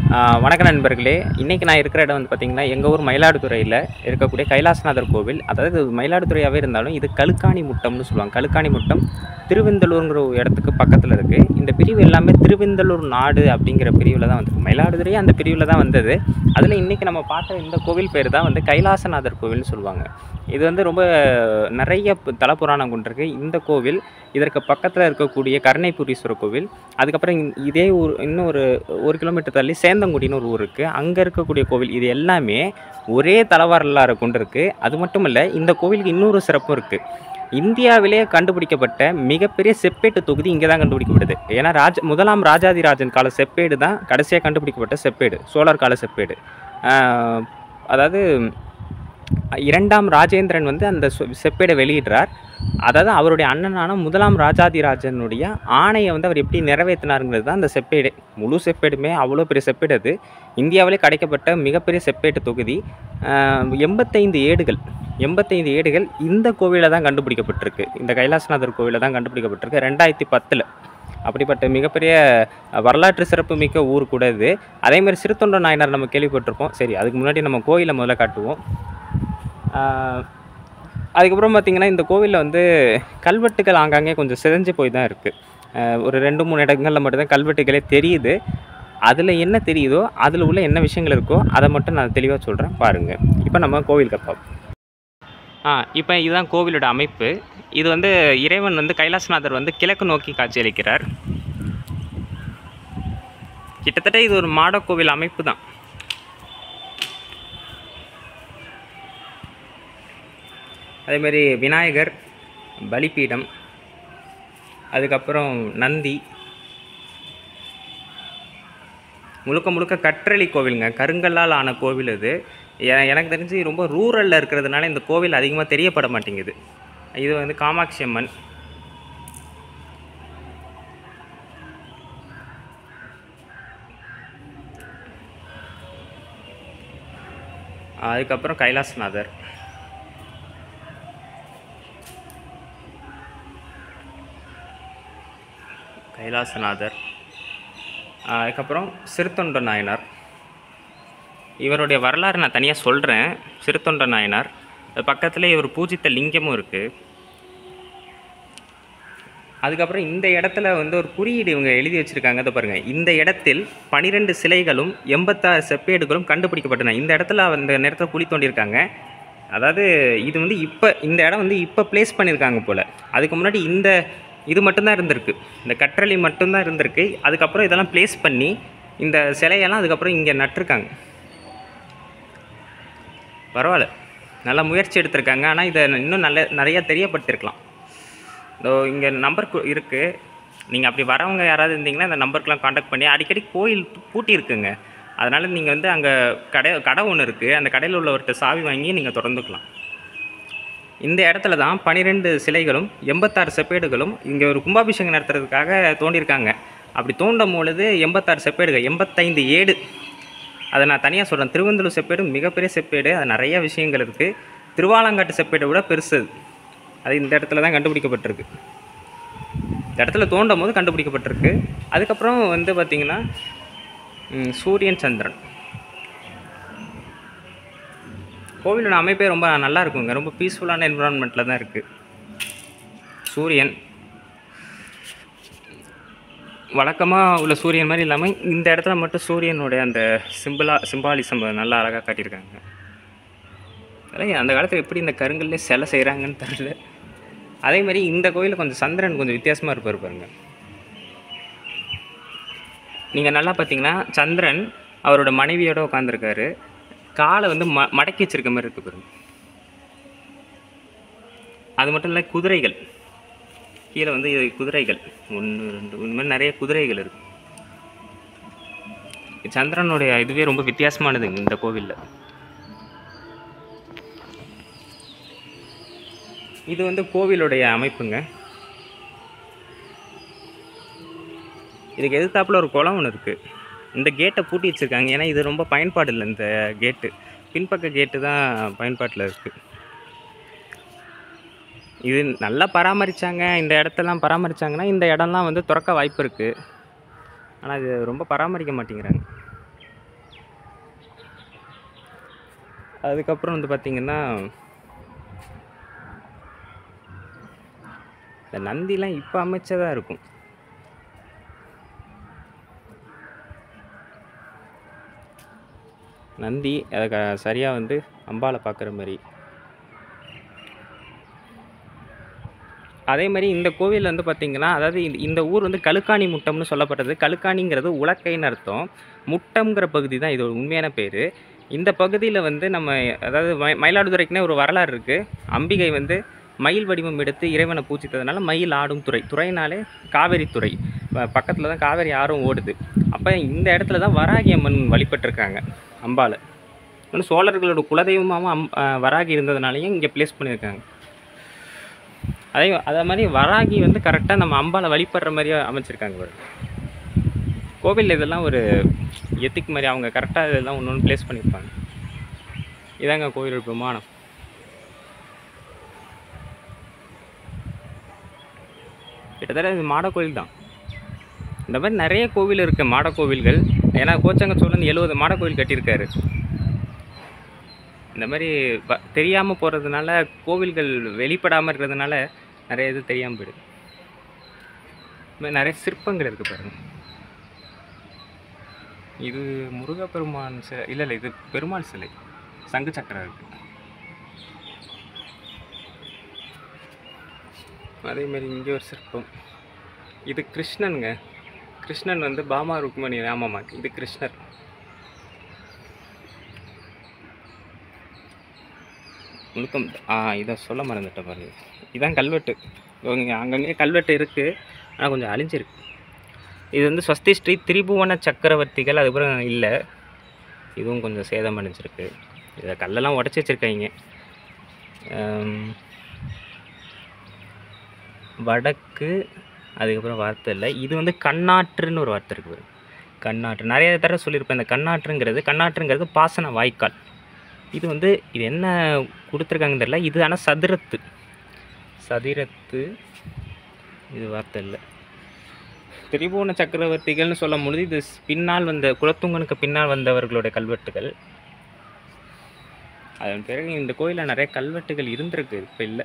ஆ, வணக்கம் நண்பர்களே இன்றைக்கி நான் இருக்கிற இடம் வந்து பார்த்திங்கன்னா எங்கள் ஊர் மயிலாடுதுறையில் இருக்கக்கூடிய கைலாசநாதர் கோவில் அதாவது மயிலாடுதுறையாகவே இருந்தாலும் இது கழுக்காணி முட்டம்னு சொல்லுவாங்க கழுக்காணி முட்டம் திருவெந்தலூருங்கிற ஒரு இடத்துக்கு பக்கத்தில் இருக்குது இந்த பிரிவு எல்லாமே திருவெந்தலூர் நாடு அப்படிங்கிற பிரிவில் தான் வந்திருக்கு மயிலாடுதுறையே அந்த பிரிவில் தான் வந்தது அதில் இன்றைக்கி நம்ம பார்த்த இந்த கோவில் பேர் தான் வந்து கைலாசநாதர் கோவில்னு சொல்லுவாங்க இது வந்து ரொம்ப நிறைய பு- தலபுராணம் கொண்டிருக்கு இந்த கோவில் இதற்கு பக்கத்தில் இருக்கக்கூடிய கருணைபுரீஸ்வரர் கோவில் அதுக்கப்புறம் இந்- இதே ஊர் இன்னும் ஒரு ஒரு கிலோமீட்டர் தள்ளி சேந்தங்குடின்னு ஒரு ஊர் இருக்குது அங்கே இருக்கக்கூடிய கோவில் இது எல்லாமே ஒரே தலவரலாறு கொண்டிருக்கு அது மட்டும் இல்லை இந்த கோவிலுக்கு இன்னொரு சிறப்பும் இருக்குது இந்தியாவிலே கண்டுபிடிக்கப்பட்ட மிகப்பெரிய செப்பேட்டு தொகுதி இங்கே தான் கண்டுபிடிக்கப்படுது ஏன்னா ராஜ முதலாம் ராஜாதிராஜன் கால செப்பேடு தான் கடைசியாக கண்டுபிடிக்கப்பட்ட செப்பேடு சோழர் கால செப்பேடு ஆஹ், அதாவது இரண்டாம் ராஜேந்திரன் வந்து அந்த சொ- செப்பேடை வெளியிடுறார் அதாவது அவருடைய அண்ணனான முதலாம் ராஜாதிராஜனுடைய ஆணையை வந்து அவர் எப்படி நிறைவேற்றினாருங்கிறது தான் அந்த செப்பேடு முழு செப்பேடுமே அவ்வளோ பெரிய செப்பேடு அது இந்தியாவிலே கிடைக்கப்பட்ட மிகப்பெரிய செப்பேட்டு தொகுதி ஆஹ், எண்பத்தைந்து ஏடுகள் எண்பத்தைந்து ஏடுகள் இந்த கோவிலில் தான் கண்டுபிடிக்கப்பட்டிருக்கு இந்த கைலாசநாதர் கோவிலில் தான் கண்டுபிடிக்கப்பட்டிருக்கு ரெண்டாயிரத்தி பத்தில் அப்படிப்பட்ட மிகப்பெரிய அஹ், வரலாற்று சிறப்பு மிக்க ஊர் கூட இது அதே மாதிரி சிறுத்தொண்ட நாயனார் நம்ம கேள்விப்பட்டிருப்போம் சரி அதுக்கு முன்னாடி நம்ம கோயிலை முதல்ல காட்டுவோம் ஆஹ், அதுக்கப்புறம் பார்த்திங்கன்னா இந்த கோவிலில் வந்து கல்வெட்டுகள் ஆங்காங்கே கொஞ்சம் சிதைஞ்சு போய் தான் இருக்குது ஒரு ரெண்டு மூணு இடங்களில் மட்டும்தான் கல்வெட்டுகளே தெரியுது அதில் என்ன தெரியுதோ அதில் உள்ள என்ன விஷயங்கள் இருக்கோ அதை மட்டும் நான் தெளிவாக சொல்கிறேன் பாருங்கள் இப்போ நம்ம கோவிலுக்கு பார்ப்போம் ஆ இப்போ இதுதான் கோவிலோட அமைப்பு இது வந்து இறைவன் வந்து கைலாசநாதர் வந்து கிழக்கு நோக்கி காட்சியளிக்கிறார் கிட்டத்தட்ட இது ஒரு மாட கோவில் அமைப்பு தான் அதேமாரி விநாயகர் பலிபீடம் அதுக்கப்புறம் நந்தி முழுக்க முழுக்க கற்றளி கோவிலுங்க கருங்கல்லால் ஆன கோவில் இது எ- எனக்கு தெரிஞ்சு ரொம்ப ரூரலில் இருக்கிறதுனால இந்த கோவில் அதிகமாக தெரியப்பட மாட்டேங்குது இது வந்து காமாட்சி அம்மன் அதுக்கப்புறம் கைலாசநாதர் கைலாசநாதர் ஆஹ் அதுக்கப்புறம் சிறுத்தொண்ட நாயனார் இவருடைய வரலாறு நான் தனியாக சொல்கிறேன் சிறுத்தொண்ட நாயனார் அது பக்கத்தில் இவர் பூஜித்த லிங்கமும் இருக்குது அதுக்கப்புறம் இந்த இடத்துல வந்து ஒரு குறியீடு இவங்க எழுதி வச்சுருக்காங்க இதை பாருங்கள் இந்த இடத்தில் பனிரெண்டு சிலைகளும் எண்பத்தாறு செப்பேடுகளும் கண்டுபிடிக்கப்பட்டன இந்த இடத்துல அந்த நேரத்தில் குழி தோண்டியிருக்காங்க அதாவது இது வந்து இப்போ இந்த இடம் வந்து இப்போ ப்ளேஸ் பண்ணியிருக்காங்க போல் அதுக்கு முன்னாடி இந்த இது மட்டும்தான் இருந்திருக்கு இந்த கற்றளி மட்டும்தான் இருந்திருக்கு அதுக்கப்புறம் இதெல்லாம் ப்ளேஸ் பண்ணி இந்த சிலையெல்லாம் அதுக்கப்புறம் இங்கே நட்டிருக்காங்க பரவாயில்ல நல்ல முயற்சி எடுத்திருக்காங்க ஆனால் இதை இன்னும் நல்ல நிறையா தெரியப்படுத்திருக்கலாம் இதோ இங்கே நம்பர் இருக்குது நீங்கள் அப்படி வரவங்க யாராவது இருந்தீங்கன்னா இந்த நம்பருக்குலாம் காண்டாக்ட் பண்ணி அடிக்கடி கோயில் பூட்டி இருக்குங்க அதனால் நீங்கள் வந்து அங்கே கடை கடை ஒன்று இருக்குது அந்த கடையில் உள்ளவர்கிட்ட சாவி வாங்கி நீங்கள் திறந்துக்கலாம் இந்த இடத்துல தான் பன்னிரெண்டு சிலைகளும் எண்பத்தாறு செப்பேடுகளும் இங்கே ஒரு கும்பாபிஷேகம் நடத்துறதுக்காக தோண்டியிருக்காங்க அப்படி தோண்டும் பொழுது எண்பத்தாறு செப்பேடுகள் எண்பத்தைந்து ஏடு அதை நான் தனியாக சொல்கிறேன் திருவந்தலூர் செப்பேடு மிகப்பெரிய செப்பேடு அது நிறைய விஷயங்கள் இருக்குது திருவாலங்காட்டு செப்பேடை விட பெருசு அது. அது இந்த இடத்துல தான் கண்டுபிடிக்கப்பட்டிருக்கு இந்த இடத்துல தோண்டும் போது கண்டுபிடிக்கப்பட்டிருக்கு அதுக்கப்புறம் வந்து பார்த்திங்கன்னா ம், சூரியன் சந்திரன் கோவிலோட அமைப்பே ரொம்ப நல்லா இருக்குங்க ரொம்ப பீஸ்ஃபுல்லான என்விரான்மெண்ட்டில் தான் இருக்குது சூரியன் வழக்கமாக உள்ள சூரியன் மாதிரி இல்லாமல் இந்த இடத்துல மட்டும் சூரியனுடைய அந்த சிம்பிளா சிம்பாலிசம் நல்லா அழகாக காட்டியிருக்காங்க அதெல்லாம் அந்த காலத்தில் எப்படி இந்த கருங்கல்லே சிலை செய்கிறாங்கன்னு தெரியல அதே மாதிரி இந்த கோயிலில் கொஞ்சம் சந்திரன் கொஞ்சம் வித்தியாசமாக இருப்பார் பாருங்க நீங்கள் நல்லா பார்த்தீங்கன்னா சந்திரன் அவரோட மனைவியோட உட்காந்துருக்காரு காலை வந்து ம மடக்கி வச்சிருக்க மாதிரி இருக்கு பாருங்க அது மட்டும் இல்லை குதிரைகள் கீழே வந்து இது குதிரைகள் ஒன்று ரெண்டு இந்த மாதிரி நிறைய குதிரைகள் இருக்கு சந்திரனுடைய இதுவே ரொம்ப வித்தியாசமானதுங்க இந்த கோவிலில் இது வந்து கோவிலுடைய அமைப்புங்க இதுக்கு எதிர்த்தாப்புல ஒரு குளம் ஒன்று இருக்குது இந்த கேட்டை பூட்டி வச்சுருக்காங்க ஏன்னா இது ரொம்ப பயன்பாடு இல்லை இந்த கேட்டு பின்பக்க கேட்டு தான் பயன்பாட்டில் இருக்குது இது நல்லா பராமரித்தாங்க இந்த இடத்தெல்லாம் பராமரித்தாங்கன்னா இந்த இடம்லாம் வந்து திறக்க வாய்ப்பு இருக்குது ஆனால் இது ரொம்ப பராமரிக்க மாட்டேங்கிறாங்க அதுக்கப்புறம் வந்து பார்த்திங்கன்னா இந்த நந்திலாம் இப்போ அமைச்சதாக இருக்கும் நந்தி அதை சரியாக வந்து அம்பாலை பார்க்குற மாதிரி அதே மாதிரி இந்த கோவில் வந்து பார்த்திங்கன்னா அதாவது இந்த- இந்த ஊர் வந்து கழுக்காணி முட்டம்னு சொல்லப்பட்டது கழுக்காணிங்கிறது உலக்கைன்னு அர்த்தம் முட்டம்ங்கிற பகுதி தான் இது உண்மையான பேர் இந்த பகுதியில் வந்து நம்ம அதாவது ம- மயிலாடுதுறைக்குனே ஒரு வரலாறு இருக்குது அம்பிகை வந்து மயில் வடிவம் எடுத்து இறைவனை பூஜித்ததுனால மயில் ஆடும் துறை துறைனாலே காவேரி துறை பக்கத்தில் தான் காவேரி ஆறும் ஓடுது அப்போ இந்த இடத்துல தான் வராகி அம்மன் வழிபட்டிருக்காங்க அம்பாள் இன்னும் சோழர்களோட குலதெய்வமாகவும் அம் அஹ் வராகி இருந்ததுனாலையும் இங்கே ப்ளேஸ் பண்ணியிருக்காங்க அதே அதே மாதிரி வராகி வந்து கரெக்டாக நம்ம அம்பாவை வழிபடுற மாதிரியே அமைச்சிருக்காங்க பாரு கோவிலில் இதெல்லாம் ஒரு எத்திக் மாதிரி அவங்க கரெக்டாக இதெல்லாம் ஒன்று ஒன்று ப்ளேஸ் பண்ணியிருப்பாங்க இதாங்க கோவில் பிரமாணம் கிட்டத்தட்ட இது மாட கோவில் தான் இந்த மாதிரி நிறைய கோவில் இருக்குது மாட கோவில்கள் ஏன்னா கோச்சங்க சோழன் எழுபது மாட கோவில் கட்டியிருக்காரு இந்த மாதிரி வ- தெரியாமல் போகிறதுனால கோவில்கள் வெளிப்படாமல் இருக்கிறதுனால நிறைய இது தெரியாமல் போயிடுது இந்த மாதிரி நிறைய சிற்பங்கள் இருக்குது பாருங்க இது முருகப்பெருமான் சிலை இல்லை இல்லை இது பெருமாள் சிலை சங்கு சக்கரம் இருக்கு அதே மாதிரி இங்கே ஒரு சிற்பம் இது கிருஷ்ணனுங்க கிருஷ்ணன் வந்து பாமா ருக்மணி ஆமாம்மா இது கிருஷ்ணர் நுணுக்கம் ஆ இதை சொல்ல மறந்துட்டேன் பாருங்க இதான் கல்வெட்டு இவங்க அங்கங்கே கல்வெட்டு இருக்குது ஆனால் கொஞ்சம் அழிஞ்சிருக்கு இது வந்து ஸ்வஸ்தி ஸ்ரீ திரிபுவன சக்கரவர்த்திகள் அதுக்கப்புறம் இல்லை இதுவும் கொஞ்சம் சேதம் அடைஞ்சிருக்கு இதை கல்லெல்லாம் உடச்சி வச்சுருக்காங்க வடக்கு அதுக்கப்புறம் வார்த்தை இல்லை இது வந்து கண்ணாற்றுன்னு ஒரு வார்த்தை இருக்குது பாருங்க. கண்ணாற்று நிறைய தடவை சொல்லியிருப்பேன் இந்த கண்ணாற்றுங்கிறது கண்ணாற்றுங்கிறது பாசன வாய்க்கால் இது வந்து இது என்ன கொடுத்துருக்காங்கன்னு தெரியல இது ஆனால் சதுரத்து சதிரத்து இது வார்த்தை இல்லை திரிபுவன சக்கரவர்த்திகள்னு சொல்லும் பொழுது இது ஸ்- பின்னால் வந்த குலத்துங்கனுக்கு பின்னால் வந்தவர்களுடைய கல்வெட்டுகள் அதன் பிறகு இந்த கோயிலில் நிறைய கல்வெட்டுகள் இருந்திருக்கு இப்போ இல்லை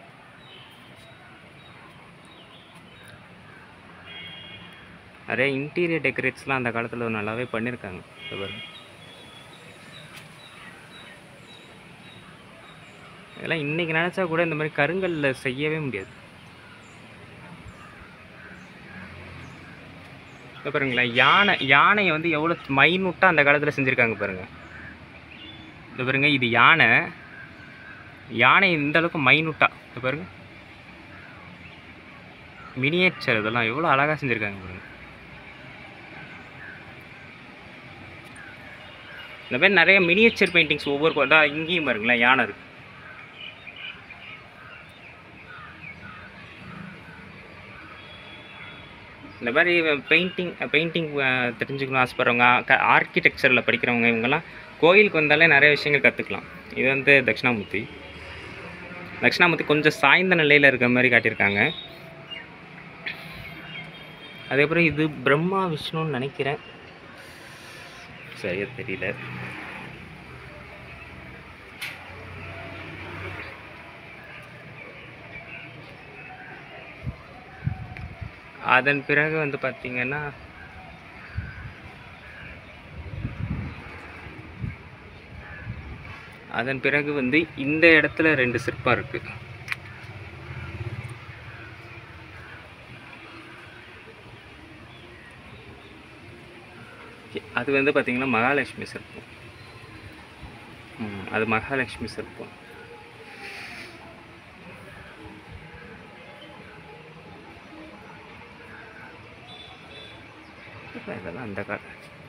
நிறைய இன்டீரியர் டெக்கரேட்ஸ்லாம் அந்த காலத்தில் நல்லாவே பண்ணியிருக்காங்க இது பாருங்க இதெல்லாம் இன்னைக்கு நினச்சா கூட இந்த மாதிரி கருங்கல்ல செய்யவே முடியாது இங்க பாருங்களேன் யானை யானையை வந்து எவ்வளோ மைனூட்டாக அந்த காலத்தில் செஞ்சுருக்காங்க பாருங்க இது பாருங்க இது யானை யானை இந்த அளவுக்கு மைனூட்டாக இது பாருங்க மினியேச்சர் இதெல்லாம் எவ்வளோ அழகாக செஞ்சுருக்காங்க பாருங்க இந்த மாதிரி நிறைய மினியேச்சர் பெயிண்டிங்ஸ் ஒவ்வொரு கோ- இதா இங்கேயும் பாருங்களேன் யானை இருக்கு இந்த மாதிரி பெயிண்டிங் பெயிண்டிங் தெரிஞ்சுக்கணும் ஆசைப்படுறவங்க ஆர்கிடெக்சரில் படிக்கிறவங்க இவங்கெல்லாம் கோயிலுக்கு வந்தாலே நிறைய விஷயங்கள் கற்றுக்கலாம் இது வந்து தட்சிணாமூர்த்தி தட்சிணாமூர்த்தி கொஞ்சம் சாய்ந்த நிலையில் இருக்கிற மாதிரி காட்டியிருக்காங்க அதுக்கப்புறம் இது பிரம்மா விஷ்ணுன்னு நினைக்கிறேன் சரியா தெரியல அதன் பிறகு வந்து பார்த்தீங்கன்னா அதன் பிறகு வந்து இந்த இடத்துல ரெண்டு சிற்பம் இருக்கு அது வந்து பார்த்தீங்கன்னா மகாலட்சுமி சிற்பம் ம், அது மகாலட்சுமி சிற்பம் இதெல்லாம் அந்த கால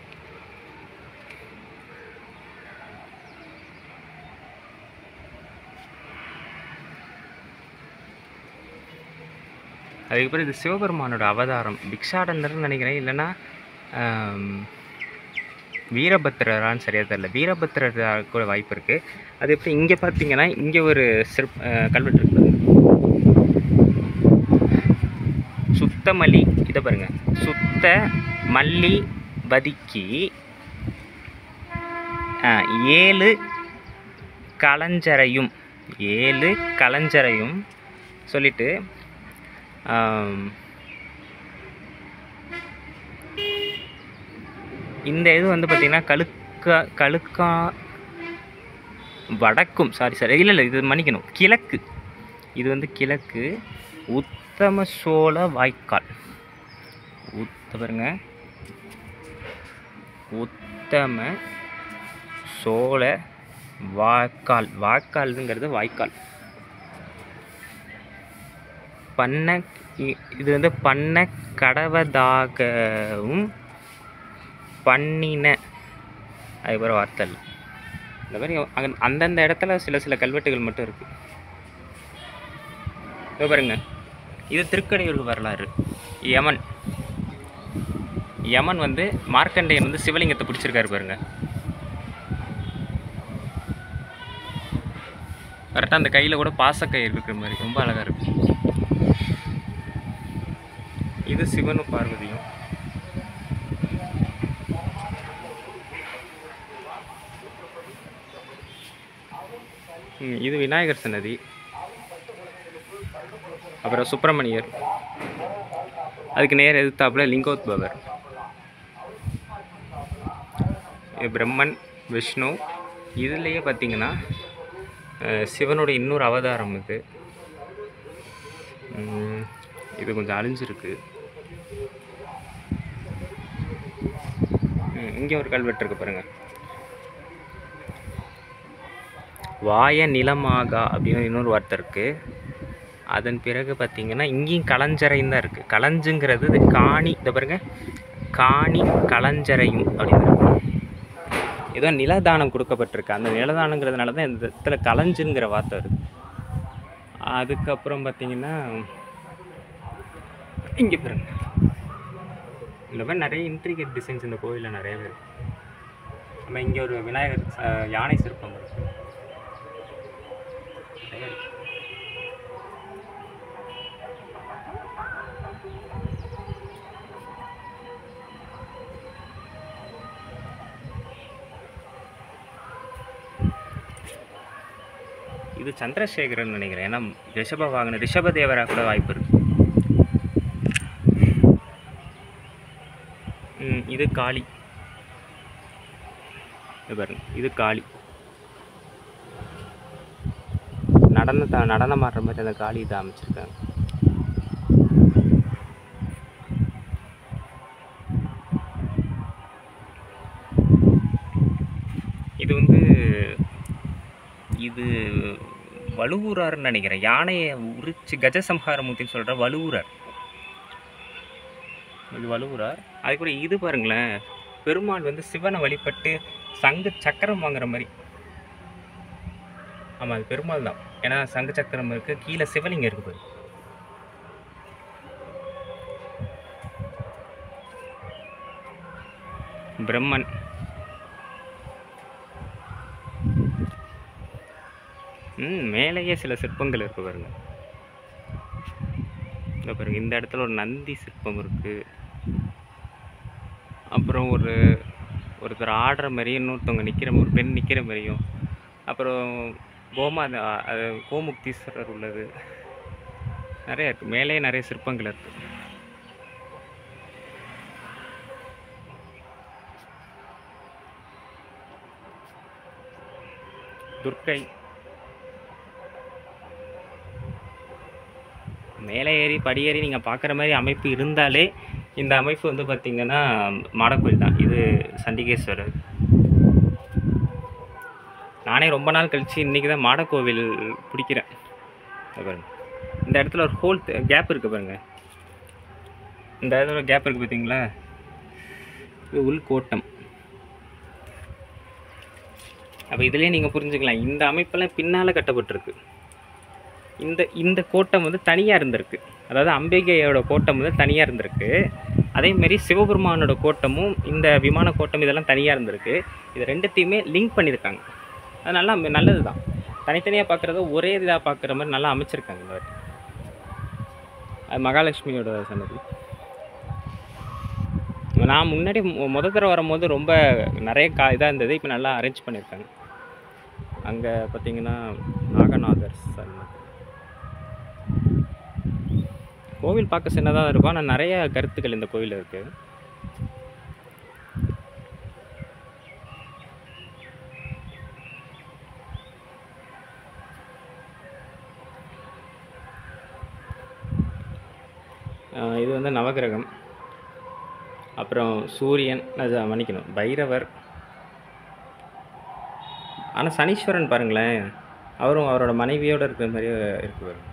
அதுக்கப்புறம் இது சிவபெருமானோட அவதாரம் பிக்ஷாடனர்னு நினைக்கிறேன் இல்லைன்னா ஆம், வீரபத்திரரான்னு சரியாக தெரியல வீரபத்திரர் கூட வாய்ப்பு இருக்குது அது எப்படி இங்கே பார்த்தீங்கன்னா இங்கே ஒரு சிற் கல்வெட்டு இருக்கு பாருங்க. சுத்தமல்லி இதை பாருங்க சுத்த மல்லி வதிக்கி ஆ, ஏழு களஞ்சரையும் ஏழு களஞ்சரையும் சொல்லிட்டு ஆம், இந்த இது வந்து பார்த்திங்கன்னா கழுக்கா கழுக்கா வடக்கும் சாரி சாரி இல்லை இல்லை இது மன்னிக்கணும் கிழக்கு இது வந்து கிழக்கு உத்தம சோழ வாய்க்கால் உத்த பாருங்க உத்தம சோழ வாய்க்கால் வாய்க்கால்ங்கிறது வாய்க்கால் பண்ண இ- இது வந்து பண்ண கடவதாகவும் பண்ணின அதுக்கப்புறம் வார்த்தை இல்லை இந்த மாதிரி அங்க- அந்தந்த இடத்துல சில சில கல்வெட்டுகள் மட்டும் இருக்கு இதோ பாருங்க இது திருக்கடையூர் வரலாறு யமன் யமன் வந்து மார்க்கண்டேயன் வந்து சிவலிங்கத்தை பிடிச்சிருக்காரு பாருங்க கரெக்டாக அந்த கையில் கூட பாசக்கயிறு இருக்கிற மாதிரி ரொம்ப அழகாக இருக்கு இது சிவனும் பார்வதியும் ம், இது விநாயகர் சன்னதி அப்புறம் சுப்பிரமணியர் அதுக்கு நேர் எதிர்த்தாப்புல லிங்கோத்பவர் இது பிரம்மன் விஷ்ணு இதுலேயே பார்த்தீங்கன்னா அஹ், சிவனோட இன்னொரு அவதாரம் இது ம், இது கொஞ்சம் அழிஞ்சிருக்கு இங்கே ஒரு கல்வெட்டு இருக்கு பாருங்க வாய நிலமாகா அப்படின்னு இன்னொரு வார்த்தை இருக்கு அதன் பிறகு பார்த்தீங்கன்னா இங்கேயும் களஞ்சரையும் தான் இருக்குது களஞ்சுங்கிறது இது காணி இதை பாருங்க காணி களஞ்சரையும் அப்படின்னு இருக்கு. ஏதோ நிலதானம் கொடுக்கப்பட்டிருக்கு அந்த நிலதானங்கிறதுனால தான் இந்த இடத்துல களஞ்சுங்கிற வார்த்தை வருது அதுக்கப்புறம் பார்த்தீங்கன்னா இங்கே பாருங்க இந்த மாதிரி நிறைய இன்ட்ரிகேட் டிசைன்ஸ் இந்த கோயிலில் நிறையவே இருக்கு நம்ம இங்கே ஒரு விநாயகர் அஹ், யானை சிற்பம் இருக்கு நிறைய இருக்கு. இது சந்திரசேகரன் நினைக்கிறேன் ஏன்னா ரிஷப வாகன ரிஷபதேவரா கூட வாய்ப்பு இருக்கு ம், இது காளி இது பாருங்க இது காளி நடன த நடனம் ஆடுற மாதிரி அந்த காளி இதை அமைச்சிருக்காங்க இது வந்து இது வலுவூரார்னு நினைக்கிறேன் யானையை உரிச்சு கஜசம்ஹாரமூர்த்தின்னு சொல்கிற வலுவூரார் இது வலுவூரார் அது கூட இது பாருங்களேன் பெருமாள் வந்து சிவனை வழிபட்டு சங்கு சக்கரம் வாங்குற மாதிரி ஆமாம் அது பெருமாள் தான் ஏன்னா சங்கு சக்கரம் இருக்கு கீழே சிவலிங்கம் இருக்கு பாரு. பிரம்மன் ம் மேலேயே சில சிற்பங்கள் இருக்கு பாருங்க இந்த பாருங்க இந்த இடத்துல ஒரு நந்தி சிற்பம் இருக்கு அப்புறம் ஒரு ஒருத்தர் ஆடுற மாதிரியும் இன்னொருத்தவங்க நிற்கிற ஒரு பெண் நிற்கிற மாதிரியும் அப்புறம் கோமா அது கோமுக்தீஸ்வரர் உள்ளது நிறைய இருக்கு மேலே நிறைய சிற்பங்கள் இருக்கு துர்க்கை மேலே ஏறி படியேறி நீங்கள் பார்க்குற மாதிரி அமைப்பு இருந்தாலே இந்த அமைப்பு வந்து பார்த்திங்கன்னா மாடக்கோயில் தான் இது சண்டிகேஸ்வரர் நானே ரொம்ப நாள் கழித்து இன்றைக்கி தான் மாடக்கோவில் பிடிக்கிறேன் இதை பாருங்க இந்த இடத்துல ஒரு ஹோல் கேப் இருக்குது பாருங்க இந்த இடத்துல கேப் இருக்குது பார்த்தீங்களா இது உள்கோட்டம் அப்போ இதுலேயே நீங்கள் புரிஞ்சுக்கலாம் இந்த அமைப்பெல்லாம் பின்னால் கட்டப்பட்டிருக்கு இந்த இந்த கோட்டம் வந்து தனியாக இருந்திருக்கு அதாவது அம்பிகையோட கோட்டம் வந்து தனியாக இருந்திருக்கு அதேமாரி சிவபெருமானோட கோட்டமும் இந்த விமான கோட்டம் இதெல்லாம் தனியாக இருந்திருக்கு இது ரெண்டுத்தையுமே லிங்க் பண்ணியிருக்காங்க அது நல்லா நல்லது தான் தனித்தனியாக பார்க்குறத ஒரே இதாக பார்க்குற மாதிரி நல்லா அமைச்சிருக்காங்க இந்த வாட்டி அது மகாலட்சுமியோட சன்னதி நான் முன்னாடி மு- முத தடவை வரும்போது ரொம்ப நிறைய கா இதாக இருந்தது இப்போ நல்லா அரேஞ்ச் பண்ணியிருக்காங்க அங்கே பார்த்தீங்கன்னா நாகநாதர் சன்னதி கோவில் பார்க்க சின்னதாக இருக்கும் ஆனால் நிறைய கருத்துக்கள் இந்த கோவிலில் இருக்குது ஆஹ் இது வந்து நவகிரகம் அப்புறம் சூரியன் அது மன்னிக்கணும் பைரவர் ஆனால் சனீஸ்வரன் பாருங்களேன் அவரும் அவரோட மனைவியோடு இருக்கிற மாதிரியே இருக்கு பாருங்க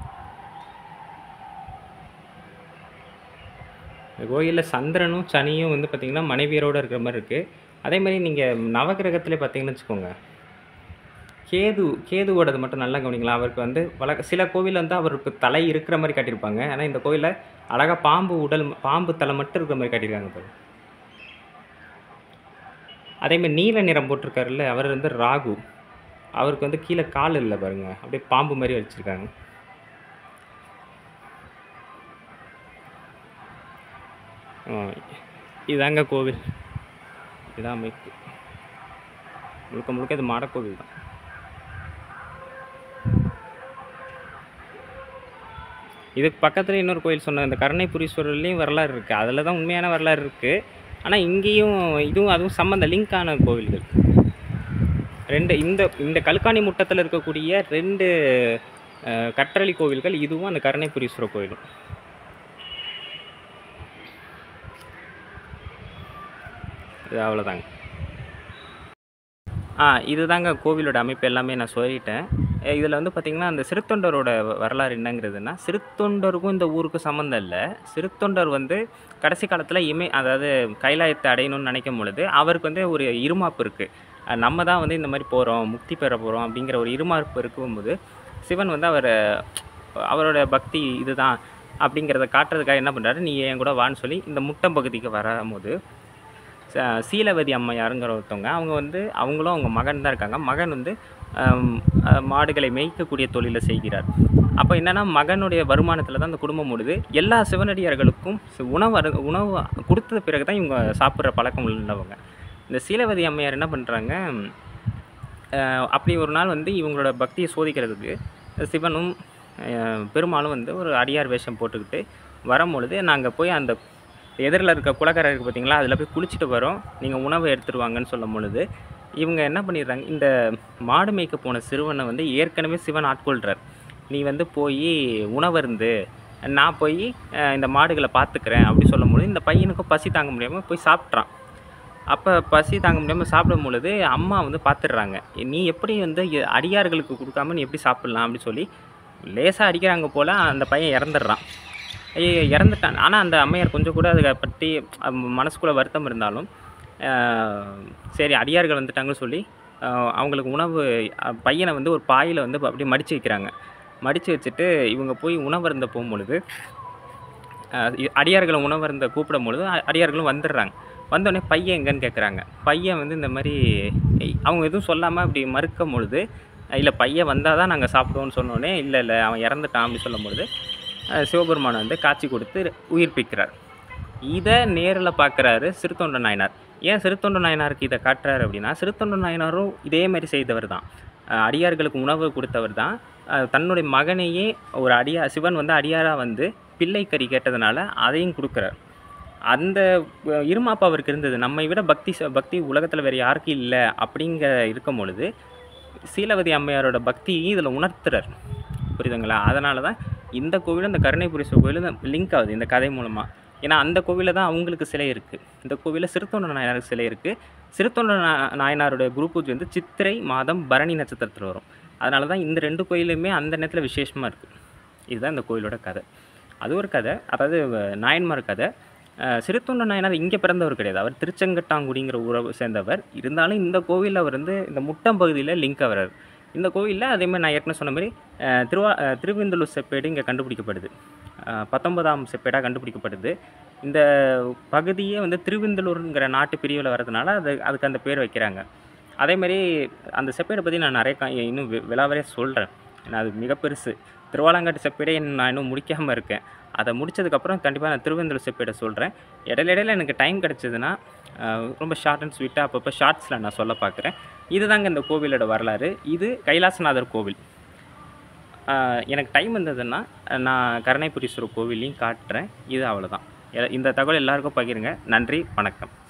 இந்த கோயிலில் சந்திரனும் சனியும் வந்து பார்த்திங்கன்னா மனைவியரோடு இருக்கிற மாதிரி இருக்குது அதே மாதிரி நீங்கள் நவகிரகத்திலே பார்த்தீங்கன்னு வச்சுக்கோங்க கேது கேதுவோடது மட்டும் நல்லா கவனிங்களா அவருக்கு வந்து வழக்க சில கோவிலில் வந்து அவருக்கு தலை இருக்கிற மாதிரி காட்டியிருப்பாங்க ஆனால் இந்த கோயிலில் அழகாக பாம்பு உடல் பாம்பு தலை மட்டும் இருக்கிற மாதிரி காட்டியிருக்காங்க பாரு அதேமாதிரி நீல நிறம் போட்டிருக்காருல்ல அவர் வந்து ராகு அவருக்கு வந்து கீழே கால் இல்லை பாருங்க அப்படியே பாம்பு மாதிரி வச்சுருக்காங்க இதாங்க கோவில் இதான் அமைப்பு முழுக்க முழுக்க இது மாடக்கோவில் தான் இதுக்கு பக்கத்தில் இன்னொரு கோயில் சொன்ன இந்த கருணைபுரீஸ்வரர்லேயும் வரலாறு இருக்குது அதில் தான் உண்மையான வரலாறு இருக்குது ஆனால் இங்கேயும் இதுவும் அதுவும் சம்மந்த லிங்கான கோவில்கள் ரெண்டு இந்த இந்த கல்காணி முட்டத்தில் இருக்கக்கூடிய ரெண்டு அஹ், கற்றளி கோவில்கள் இதுவும் அந்த கருணைபுரீஸ்வரர் கோயிலும் இது அவ்வளோதாங்க ஆ இதுதாங்க கோவிலோட அமைப்பு எல்லாமே நான் சொல்லிட்டேன் இதில் வந்து பார்த்திங்கன்னா அந்த சிறுத்தொண்டரோட வ- வரலாறு என்னங்கிறதுனா சிறுத்தொண்டருக்கும் இந்த ஊருக்கும் சம்மந்தம் இல்லை சிறுத்தொண்டர் வந்து கடைசி காலத்தில் இமை அதாவது கைலாயத்தை அடையணும்னு நினைக்கும் பொழுது அவருக்கு வந்து ஒரு இருமாப்பு இருக்குது நம்ம தான் வந்து இந்த மாதிரி போகிறோம் முக்தி பெற போகிறோம் அப்படிங்கிற ஒரு இருமாப்பு இருக்கும்போது சிவன் வந்து அவரை அவரோட பக்தி இதுதான் அப்படிங்கிறத காட்டுறதுக்காக என்ன பண்ணுறாரு நீ என் கூட வான்னு சொல்லி இந்த முட்டம் பகுதிக்கு வரும்போது ச- சீலவதி அம்மையாருங்கிற ஒருத்தவங்க அவங்க வந்து அவங்களும் அவங்க மகன் தான் இருக்காங்க மகன் வந்து ஆம், அஹ், மாடுகளை மேய்க்கக்கூடிய தொழிலை செய்கிறார் அப்போ என்னன்னா மகனுடைய வருமானத்தில் தான் அந்த குடும்பம் ஓடுது எல்லா சிவனடியார்களுக்கும் சி- உணவு அரு- உணவு கொடுத்த பிறகு தான் இவங்க சாப்பிட்ற பழக்கம் உள்ளவங்க இந்த சீலவதி அம்மையார் என்ன பண்ணுறாங்க அப்படி ஒரு நாள் வந்து இவங்களோட பக்தியை சோதிக்கிறதுக்கு சிவனும் அஹ், பெருமாளும் வந்து ஒரு அடியார் வேஷம் போட்டுக்கிட்டு வரும்பொழுது நாங்கள் போய் அந்த எதிரில் இருக்க குளக்கரை இருக்குது பார்த்தீங்களா அதில் போய் குளிச்சுட்டு வரோம் நீங்கள் உணவு எடுத்துட்டு வாங்கன்னு சொல்லும் பொழுது இவங்க என்ன பண்ணிடுறாங்க இந்த மாடு மேய்க்க போன சிறுவனை வந்து ஏற்கனவே சிவன் ஆட்கொள்கிறார் நீ வந்து போய் உணவருந்து நான் போய் அஹ், இந்த மாடுகளை பார்த்துக்கிறேன் அப்படி சொல்லும்போது இந்த பையனுக்கும் பசி தாங்க முடியாமல் போய் சாப்பிட்றான் அப்போ பசி தாங்க முடியாமல் சாப்பிடும் பொழுது அம்மா வந்து பார்த்துடுறாங்க நீ எப்படி வந்து எ- அடியார்களுக்கு கொடுக்காம நீ எப்படி சாப்பிட்லாம் அப்படின்னு சொல்லி லேசாக அடிக்கிறாங்க போல் அந்த பையன் இறந்துடுறான் ஐயோ இறந்துட்டான் ஆனால் அந்த அம்மையார் கொஞ்சம் கூட அதை பற்றி மனசுக்குள்ளே வருத்தம் இருந்தாலும் ஆஹ், சரி அடியார்கள் வந்துட்டாங்கன்னு சொல்லி ஆஹ், அவங்களுக்கு உணவு அஹ், பையனை வந்து ஒரு பாயில் வந்து அப்படியே மடித்து வைக்கிறாங்க மடித்து வச்சுட்டு இவங்க போய் உணவருந்த போகும்பொழுது ஆஹ், இ- அடியார்களை உணவருந்த கூப்பிடும் பொழுது அ- அடியார்களும் வந்துடுறாங்க வந்தோடனே பையன் எங்கன்னு கேட்குறாங்க பையன் வந்து இந்த மாதிரி இ- அவங்க எதுவும் சொல்லாமல் அப்படி மறுக்கும் பொழுது இல்லை பையன் வந்தால் தான் நாங்கள் சாப்பிடுவோம்னு சொன்னோடனே இல்லை இல்லை அவன் இறந்துட்டான் அப்படி சொல்லும் பொழுது அஹ், சிவபெருமான் வந்து காட்சி கொடுத்து உயிர்ப்பிக்கிறார் இதை நேரில் பார்க்குறாரு சிறுத்தொண்ட நாயனார் ஏன் சிறுத்தொண்ட நாயனாருக்கு இதை காட்டுறாரு அப்படின்னா சிறுத்தொண்ட நாயனாரும் இதே மாதிரி செய்தவர் தான் அஹ், அடியார்களுக்கு உணவு கொடுத்தவர் தான் அஹ், தன்னுடைய மகனையே ஒரு அடியா சிவன் வந்து அடியாராக வந்து பிள்ளை கறி கேட்டதுனால அதையும் கொடுக்குறார் அந்த அஹ், இருமாப்பு அவருக்கு இருந்தது நம்மை விட பக்தி ச- பக்தி உலகத்தில் வேறு யாருக்கும் இல்லை அப்படிங்க இருக்கும் பொழுது சீலவதி அம்மையாரோட பக்தியையும் இதில் உணர்த்துறார் புரியுதுங்களா அதனால தான் இந்த கோவிலும் இந்த கருணைபுரீஸ்வரர் கோவிலும் லிங்க் ஆகுது இந்த கதை மூலமாக ஏன்னா அந்த கோவிலில் தான் அவங்களுக்கு சிலை இருக்குது இந்த கோவிலில் சிறுத்தொண்ட நாயனாருக்கு சிலை இருக்குது சிறுத்தொண்ட நா- நாயனாருடைய குரு பூஜை வந்து சித்திரை மாதம் பரணி நட்சத்திரத்தில் வரும் அதனால தான் இந்த ரெண்டு கோயிலுமே அந்த நேரத்தில் விசேஷமாக இருக்குது இதுதான் இந்த கோயிலோட கதை அது ஒரு கதை அதாவது வ- நாயன்மார் கதை அஹ், சிறுத்தொண்ட நாயனார் இங்கே பிறந்தவர் கிடையாது அவர் திருச்செங்கட்டாங்குடிங்கிற ஊரை சேர்ந்தவர் இருந்தாலும் இந்த கோவிலில் அவர் வந்து இந்த முட்டம் பகுதியில் லிங்க் ஆகிறார் இந்த கோவிலில் அதேமாதிரி நான் ஏற்கனவே சொன்ன மாதிரி அஹ், திருவா அஹ், திருவெந்தலூர் செப்பேடு இங்கே கண்டுபிடிக்கப்படுது அஹ், பத்தொன்பதாம் செப்பேடாக கண்டுபிடிக்கப்படுது இந்த பகுதியே வந்து திருவெந்தலூருங்கிற நாட்டு பிரிவில் வரதுனால அது அதுக்கு அந்த பேர் வைக்கிறாங்க அதே மாதிரி அந்த செப்பேடை பற்றி நான் நிறைய கா- இன்னும் வி- விலாவரியாக சொல்கிறேன் ஏன்னா அது மிக பெருசு திருவாலங்காட்டு செப்பேடை நான் இன்னும் முடிக்காமல் இருக்கேன் அதை முடிச்சதுக்கப்புறம் கண்டிப்பாக நான் திருவெந்தூர் செப்பேடை சொல்கிறேன் இடையில இடையில எனக்கு டைம் கிடச்சிதுன்னா ரொம்ப ஷார்ட் அண்ட் ஸ்வீட்டாக அப்பப்போ ஷார்ட்ஸில் நான் சொல்ல பார்க்குறேன் இதுதாங்க இந்த கோவிலோட வரலாறு இது கைலாசநாதர் கோவில் ஆஹ் எனக்கு டைம் இருந்ததுன்னா நான் கருணைபுரீஸ்வரர் கோவிலையும் காட்டுறேன் இது அவ்வளோதான் இந்த தகவல் எல்லாருக்கும் பகிருங்க நன்றி வணக்கம்